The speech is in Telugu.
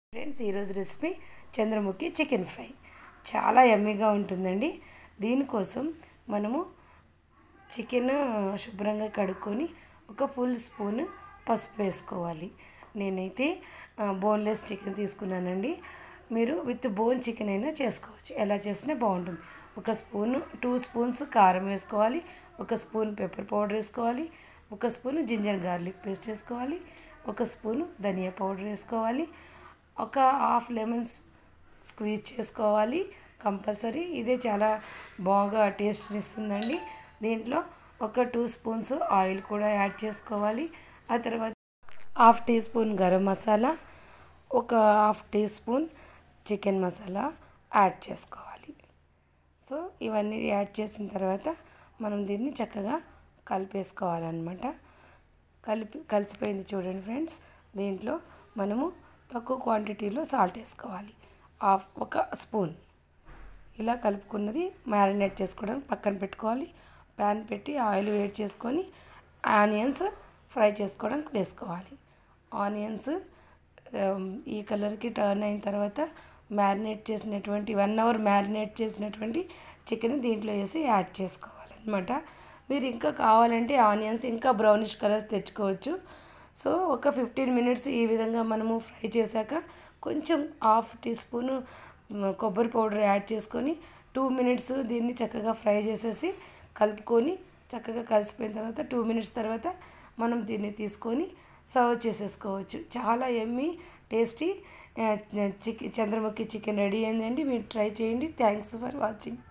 ఫ్రెండ్స్ ఈరోజు రెసిపీ చంద్రముఖి చికెన్ ఫ్రై చాలా యమ్మీగా ఉంటుందండి దీనికోసం మనము చికెన్ శుభ్రంగా కడుక్కొని ఒక ఫుల్ స్పూన్ పసుపు వేసుకోవాలి నేనైతే బోన్లెస్ చికెన్ తీసుకున్నానండి మీరు విత్ బోన్ చికెన్ అయినా చేసుకోవచ్చు ఎలా చేసినా బాగుంటుంది ఒక స్పూన్ టూ స్పూన్స్ కారం వేసుకోవాలి ఒక స్పూన్ పెప్పర్ పౌడర్ వేసుకోవాలి ఒక స్పూన్ జింజర్ గార్లిక్ పేస్ట్ వేసుకోవాలి ఒక స్పూను ధనియా పౌడర్ వేసుకోవాలి ఒక హాఫ్ లెమన్ స్క్వీజ్ చేసుకోవాలి కంపల్సరీ ఇదే చాలా బాగా టేస్ట్ని ఇస్తుందండి దీంట్లో ఒక టూ స్పూన్స్ ఆయిల్ కూడా యాడ్ చేసుకోవాలి ఆ తర్వాత half teaspoon garam masala ఒక half teaspoon chicken masala add చేసుకోవాలి సో ఇవన్నీ యాడ్ చేసిన తర్వాత మనం దీన్ని చక్కగా కలిపేసుకోవాలన్నమాట కలిపి కలిసిపోయింది చూడండి ఫ్రెండ్స్ దీంట్లో మనము తక్కువ క్వాంటిటీలో సాల్ట్ వేసుకోవాలి హాఫ్ ఒక స్పూన్ ఇలా కలుపుకున్నది మ్యారినేట్ చేసుకోవడానికి పక్కన పెట్టుకోవాలి ప్యాన్ పెట్టి ఆయిల్ వేడి చేసుకొని ఆనియన్స్ ఫ్రై చేసుకోవడానికి వేసుకోవాలి ఆనియన్స్ ఈ కలర్కి టర్న్ అయిన తర్వాత మ్యారినేట్ చేసినటువంటి వన్ అవర్ మ్యారినేట్ చేసినటువంటి చికెన్ దీంట్లో వేసి యాడ్ చేసుకోవాలన్నమాట మీరు ఇంకా కావాలంటే ఆనియన్స్ ఇంకా బ్రౌనిష్ కలర్స్ తెచ్చుకోవచ్చు సో ఒక ఫిఫ్టీన్ మినిట్స్ ఈ విధంగా మనము ఫ్రై చేశాక కొంచెం హాఫ్ టీ స్పూన్ కొబ్బరి పౌడర్ యాడ్ చేసుకొని టూ మినిట్స్ దీన్ని చక్కగా ఫ్రై చేసేసి కలుపుకొని చక్కగా కలిసిపోయిన తర్వాత టూ మినిట్స్ తర్వాత మనం దీన్ని తీసుకొని సర్వ్ చేసేసుకోవచ్చు చాలా yummy tasty chicken Chandramukhi chicken ready అయిందండి మీరు ట్రై చేయండి థ్యాంక్స్ ఫర్ వాచింగ్